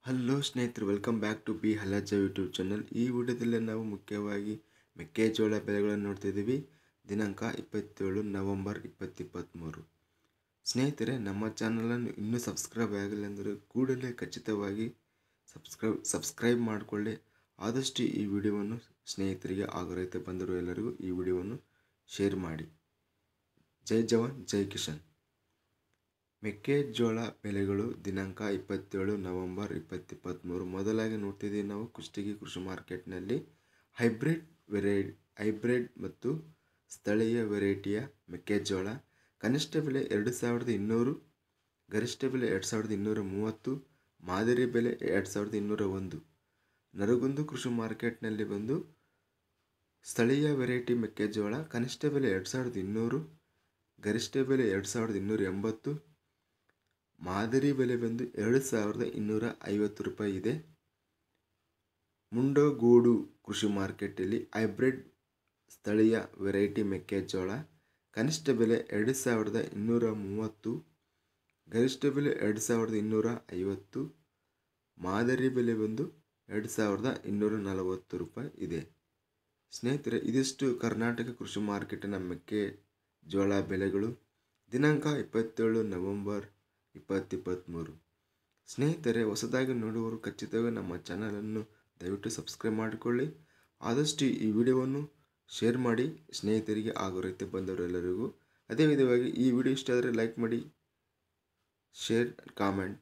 hello ಸ್ನೇಹಿತರು welcome back to ಬಿ ಹಲಜ ಯೂಟ್ಯೂಬ್ ಚಾನಲ್ ಈ ವಿಡಿಯೋದಲ್ಲಿ ನಾವು ಮುಖ್ಯವಾಗಿ ಮೆಕ್ಕೆಜೋಳ ಬೆಲೆಗಳನ್ನು ನೋಡ್ತಿದ್ದೀವಿ ದಿನಾಂಕ ಇಪ್ಪತ್ತೇಳು ನವಂಬರ್ ಇಪ್ಪತ್ತಿಪ್ಪತ್ತ್ಮೂರು ಸ್ನೇಹಿತರೆ ನಮ್ಮ ಚಾನಲನ್ನು ಇನ್ನೂ ಸಬ್ಸ್ಕ್ರೈಬ್ ಆಗಿಲ್ಲ ಅಂದರೆ ಕೂಡಲೇ ಖಚಿತವಾಗಿ ಸಬ್ಸ್ಕ್ರೈಬ್ ಸಬ್ಸ್ಕ್ರೈಬ್ ಮಾಡಿಕೊಳ್ಳಿ ಆದಷ್ಟು ಈ ವಿಡಿಯೋವನ್ನು ಸ್ನೇಹಿತರಿಗೆ ಹಾಗೂ ರೈತ ಬಂದರು ಎಲ್ಲರಿಗೂ ಈ ವಿಡಿಯೋವನ್ನು ಶೇರ್ ಮಾಡಿ ಜೈ ಜವಾನ್ ಜೈ ಕಿಶನ್ ಮೆಕ್ಕೆಜೋಳ ಬೆಲೆಗಳು ದಿನಾಂಕ ಇಪ್ಪತ್ತೇಳು ನವಂಬರ್ ಇಪ್ಪತ್ತಿಪ್ಪತ್ತ್ಮೂರು ಮೊದಲಾಗಿ ನೋಡ್ತಿದ್ದೀವಿ ನಾವು ಕುಷ್ಟಗಿ ಕೃಷಿ ಮಾರ್ಕೆಟ್ನಲ್ಲಿ ಹೈಬ್ರಿಡ್ ವೆರೈ ಹೈಬ್ರಿಡ್ ಮತ್ತು ಸ್ಥಳೀಯ ವೆರೈಟಿಯ ಮೆಕ್ಕೆಜೋಳ ಕನಿಷ್ಠ ಬೆಲೆ ಎರಡು ಸಾವಿರದ ಇನ್ನೂರು ಗರಿಷ್ಠ ಬೆಲೆ ಎರಡು ಸಾವಿರದ ಇನ್ನೂರ ಮೂವತ್ತು ಮಾದರಿ ಬೆಲೆ ಎರಡು ಸಾವಿರದ ಇನ್ನೂರ ಒಂದು ನರಗುಂದು ಕೃಷಿ ಮಾರ್ಕೆಟ್ನಲ್ಲಿ ಬಂದು ಸ್ಥಳೀಯ ವೆರೈಟಿ ಮೆಕ್ಕೆಜೋಳ ಕನಿಷ್ಠ ಬೆಲೆ ಎರಡು ಸಾವಿರದ ಇನ್ನೂರು ಗರಿಷ್ಠ ಬೆಲೆ ಎರಡು ಸಾವಿರದ ಇನ್ನೂರ ಎಂಬತ್ತು ಮಾದರಿ ಬೆಲೆ ಬಂದು ಎರಡು ಸಾವಿರದ ಇನ್ನೂರ ಐವತ್ತು ರೂಪಾಯಿ ಇದೆ ಮುಂಡಗೋಡು ಕೃಷಿ ಮಾರ್ಕೆಟಲ್ಲಿ ಹೈಬ್ರಿಡ್ ಸ್ಥಳೀಯ ವೆರೈಟಿ ಮೆಕ್ಕೆಜೋಳ ಕನಿಷ್ಠ ಬೆಲೆ ಎರಡು ಸಾವಿರದ ಇನ್ನೂರ ಮೂವತ್ತು ಗರಿಷ್ಠ ಬೆಲೆ ಎರಡು ಸಾವಿರದ ಇನ್ನೂರ ಐವತ್ತು ಮಾದರಿ ಬೆಲೆ ಬಂದು ಎರಡು ಸಾವಿರದ ಇನ್ನೂರ ನಲವತ್ತು ರೂಪಾಯಿ ಇದೆ ಸ್ನೇಹಿತರೆ ಇದಿಷ್ಟು ಕರ್ನಾಟಕ ಕೃಷಿ ಮಾರ್ಕೆಟಿನ ಮೆಕ್ಕೆಜೋಳ ಬೆಲೆಗಳು ದಿನಾಂಕ ಇಪ್ಪತ್ತೇಳು ನವಂಬರ್ ಇಪ್ಪತ್ತಿಪ್ಪತ್ತ್ಮೂರು ಸ್ನೇಹಿತರೆ ಹೊಸದಾಗಿ ನೋಡುವವರು ಖಚಿತವಾಗಿ ನಮ್ಮ ಚಾನಲನ್ನು ದಯವಿಟ್ಟು ಸಬ್ಸ್ಕ್ರೈಬ್ ಮಾಡಿಕೊಳ್ಳಿ ಆದಷ್ಟು ಈ ವಿಡಿಯೋವನ್ನು ಶೇರ್ ಮಾಡಿ ಸ್ನೇಹಿತರಿಗೆ ಹಾಗೂ ರೈತ ಬಂದವರೆಲ್ಲರಿಗೂ ಅದೇ ವಿಧವಾಗಿ ಈ ವಿಡಿಯೋ ಇಷ್ಟ ಆದರೆ ಲೈಕ್ ಮಾಡಿ ಶೇರ್ ಕಾಮೆಂಟ್